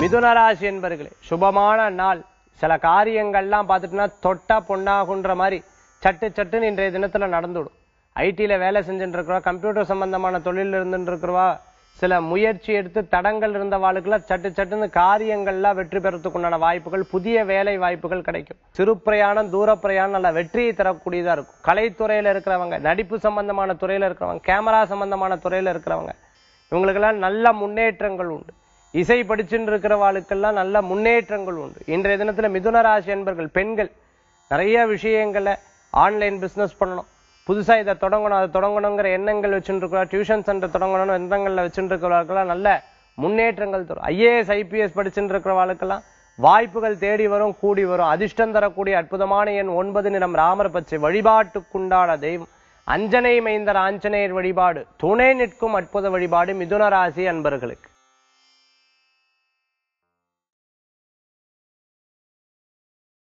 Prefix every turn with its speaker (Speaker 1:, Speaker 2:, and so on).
Speaker 1: மிதுன ராசி என்பர்களே சுபமான நாள் சில காரியங்கள்லாம் பார்த்துட்டுனா தொட்டா பொண்ணாகுன்ற மாதிரி சட்டு சட்டுன்னு இன்றைய தினத்துல நடந்துடும் ஐடில வேலை செஞ்சுட்டு இருக்கிறவா கம்ப்யூட்டர் சம்பந்தமான தொழில் இருந்துட்டு இருக்கிறவா சில முயற்சி எடுத்து தடங்கள் இருந்த வாழ்க்கெல்லாம் சட்டு சட்டுன்னு காரியங்கள்லாம் வெற்றி பெறத்துக்கு உண்டான வாய்ப்புகள் புதிய வேலை வாய்ப்புகள் கிடைக்கும் சிறு பிரயாணம் தூர பிரயாணம் நல்ல வெற்றியை தரக்கூடியதா இருக்கும் கலைத்துறையில இருக்கிறவங்க நடிப்பு சம்பந்தமான துறையில இருக்கிறவங்க கேமரா சம்பந்தமான துறையில இருக்கிறவங்க இவங்களுக்கெல்லாம் நல்ல முன்னேற்றங்கள் உண்டு இசை படிச்சுட்டு இருக்கிறவாளுக்கெல்லாம் நல்ல முன்னேற்றங்கள் உண்டு இன்றைய தினத்துல மிதுன ராசி என்பர்கள் பெண்கள் நிறைய விஷயங்களை ஆன்லைன் பிசினஸ் பண்ணணும் புதுசா இதை தொடங்கணும் அதை தொடங்கணுங்கிற எண்ணங்கள் வச்சுட்டு இருக்கிறா டியூஷன் சென்டர் தொடங்கணும்னு எண்ணங்கள்ல வச்சுட்டு இருக்கிறவர்களுக்கெல்லாம் நல்ல முன்னேற்றங்கள் தரும் ஐஏஎஸ் ஐபிஎஸ் படிச்சுட்டு இருக்கிறவாளுக்கெல்லாம் வாய்ப்புகள் தேடி வரும் கூடி வரும் அதிர்ஷ்டம் தரக்கூடிய அற்புதமான எண் ஒன்பது நிறம் ராமர் பச்சை வழிபாட்டுக்குண்டான தெய்வம் அஞ்சனை மைந்தர் ஆஞ்சநேயர் வழிபாடு துணை நிற்கும் அற்புத வழிபாடு மிதுன ராசி அன்பர்களுக்கு